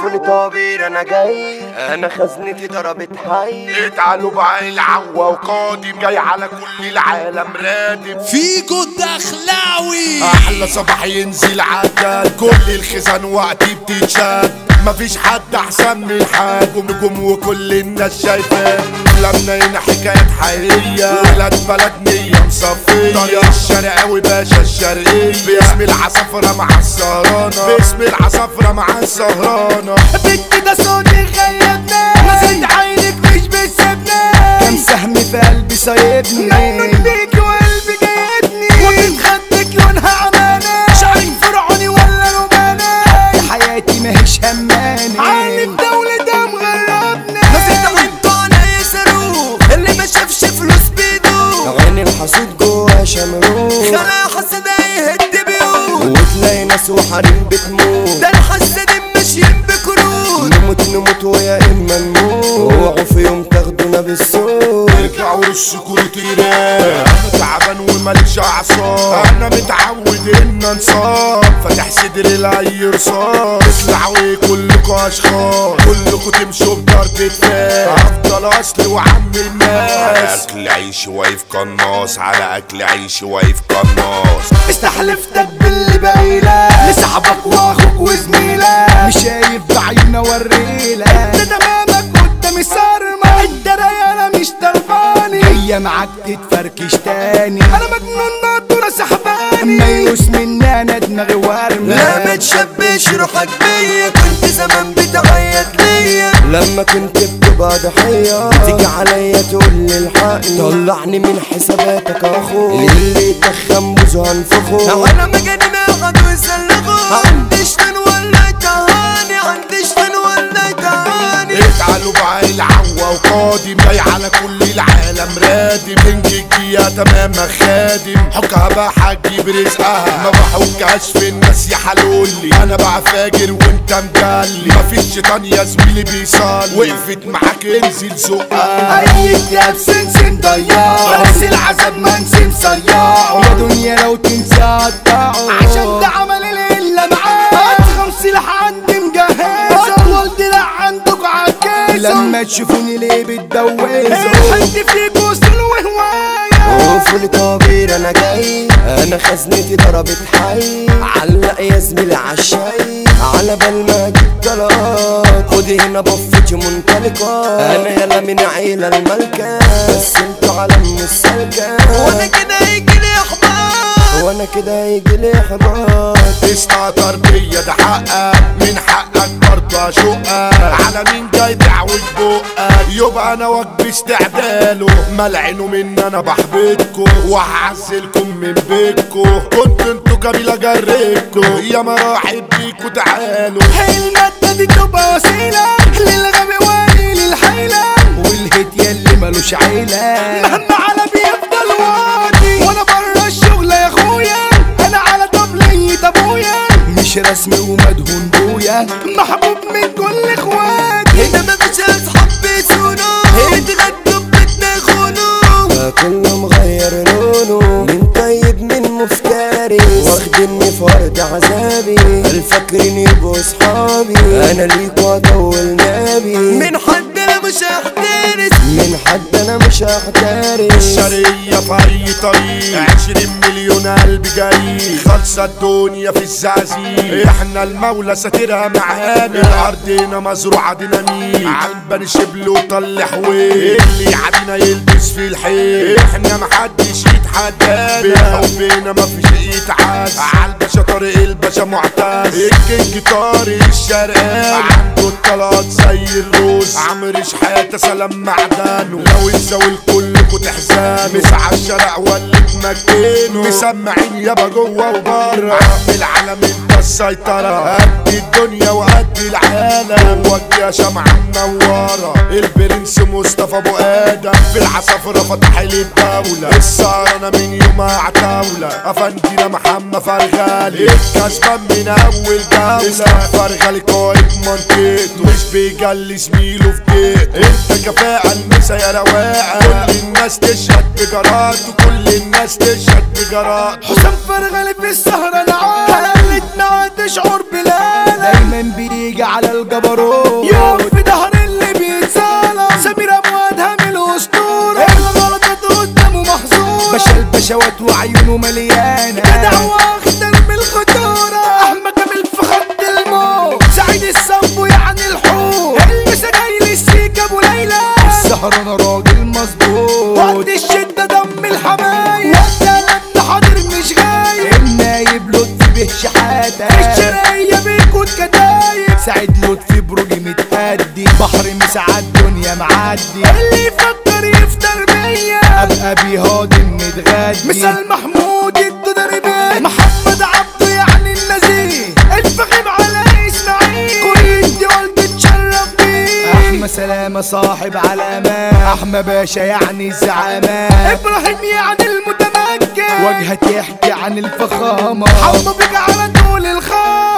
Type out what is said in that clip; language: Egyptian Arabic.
قفل طابير انا جاي انا خزنتي ضربت حي اتعالوا بقى العوا وقادم جاي على كل العالم رادم فيجو الدخلاوي احلى صباح ينزل عدل كل الخزان وقتي بتتشد مفيش حد احسن من حد نجوم وكل الناس شايفان لمنا هنا حكايات حقيقية ولاد بلد نية مصفية طريق الشرقاوي باشا الشرقية باسم العصافرة مع السهرانة باسم العصافرة مع السهرانة بنت ده صوتي غيبنا نزلت عينك مش بتسيبنا كم سهم في قلبي سايبني مجنون بيك وقلبي جايبني وكنت خدك لونها عمانة شعرك فرعوني ولا روماني حياتي ماهيش هماني عيني في دولة ده مغربنا نزلت وانتو انا يسروق اللي ما شافش فلوس بيدو عين الحسود جوا شمروخ خلا حسد يهد بيوت وتلاقي ناس وحريم بتموت ده الحسد ماشيين بكروت نموت نموت ويا اما نموت اوعوا في يوم تاخدونا بالسوق ارجعوا للشكور تيران انا تعبان وماليش اعصاب انا متعود ان انصاب فاتح صدري لاي رصاص اطلعوا كلكوا اشخاص كلكوا تمشوا بضرب فاس افضل اصلي وعم الناس اكل عيش واقف قناص على اكل عيش واقف قناص استحلفتك باللي باقيلك لصاحبك واخوك وزميلك مش شايف بعيننا وريلك انت تمامك قدامي صارمة انت انا مش طرفاني هي معاك تتفركش تاني انا مجنون ناطورة سحباني ميؤوس مني انا دماغي ورمة لا ما تشبش روحك بيا كنت زمان بتعيط ليا لما كنت بتبقى ضحية تيجي عليا تقول لي الحقني طلعني من حساباتك يا اخو اللي يتخن بوزه هنفخه انا مجانين قعدوا يسلخوا عندي شتن ولا تهاني عندي شتن ولا تهاني اجعلوا بقى العوا وقادم جاي على كل العالم رادم تنجيك يا تمام خادم حكها بقى هتجيب رزقها ما بحكهاش في الناس يا حلولي انا بقى فاجر وانت مجلي مفيش شيطان يا زميلي بيصلي وقفت معاك انزل زقها اي كتاب سنسن ضياع بس العذاب ما نسين صياعه يا دنيا لو تنسى قطعه عشان ده عمل الا معاه اضخم سلاح عندي مجهزه اطول دراع عندك عكازه لما تشوفوني ليه بتدوزوا حد فيكوا وصل وهوايه قفل طابير انا جاي انا خزنتي ضربت حي علق يا زميلي عالشاي على بال ما اجيب طلقات خدي هنا بفتي منطلقة انا يلا من عيلة الملكة بس انتوا علم السلكة وانا كده يجي لي احباط وانا كده هيجي لي احباط تستهتر بيا ده حقك من حقك برضه اشقك على مين جاي تعوج بقك يبقى انا واجبي استعداله ملعنوا من انا بحبطكوا وهعزلكم من بيتكوا كنت انتوا قبيلة جريتكوا يا مراحب بيكوا تعالوا المادة دي تبقى وسيلة للغبي واني للحيلة والهيت يلي ملوش عيلة مهما على بيفضل واطي وانا برا الشغل يا اخويا انا على طبلية ابويا مش رسمي ومدهون بويا محبوب من كل اخواتي هنا مفيش اصحاب بيسونوا اتغدوا ببيتنا يخونوا كله مغير لونه من طيب من مفتري واخدني فرد عذابي الفاكرين يبقوا صحابي انا ليك واطول نابي من حد انا مش هحترس من حد انا مش هحترس الشرقية في أي طريق عشرين مليون قلب جاي خلصة الدنيا في الزعزيق احنا المولى ساترها معانا الأرض هنا مزروعة ديناميت عالبني شبل وطلع حويل اللي يعدينا يلبس في الحيل احنا محدش يتحدانا بحبنا مفيش يتعاز عالباشا طارق الباشا معتز الكينج طارق الشرقاوي عنده الطلات زي الروز عمرو شحاتة سلام معدنه لو يتزاول كلكوا تحزانوا مسعى الشارع ولا تمكنه مسمعين يابا جوه وبره عم العالم انت السيطرة قد الدنيا وقد العالم وجه شمعة منورة البرنس مصطفى ابو ادم في العصافرة فتح لي الدولة السهرانة من يوم عتاولة افندينا محمد فرغالي الكسبان من اول جولة فرغالي قائد منطقته مش بيجلي زميله في بيته انت كفاءة المسا يا رواقة كل الناس تشهد بجرات وكل الناس تشهد بجرات حسام فرغلي في السهرة العالم خلتنا تشعر بلالة دايما بيجي على الجبروت الظهر انا راجل مظبوط وقت الشدة دم الحماية وقت لما حاضر مش غايب النايب لطفي به شحاتة الشرقية بيكون كدايب سعيد لطفي بروجي متأدي بحر مساعد الدنيا معدي اللي يفكر يفطر بيا ابقى بيهاضم متغدي مثال محمود الدربي محمد عبده يعني النزيه الفخم على اسماعيل كل دي والدي تشرف بيه احمد سلامة صاحب علامات احمد باشا يعني الزعامات ابراهيم يعني المتمكن وجهك يحكي عن الفخامة حمو بيك على طول الخام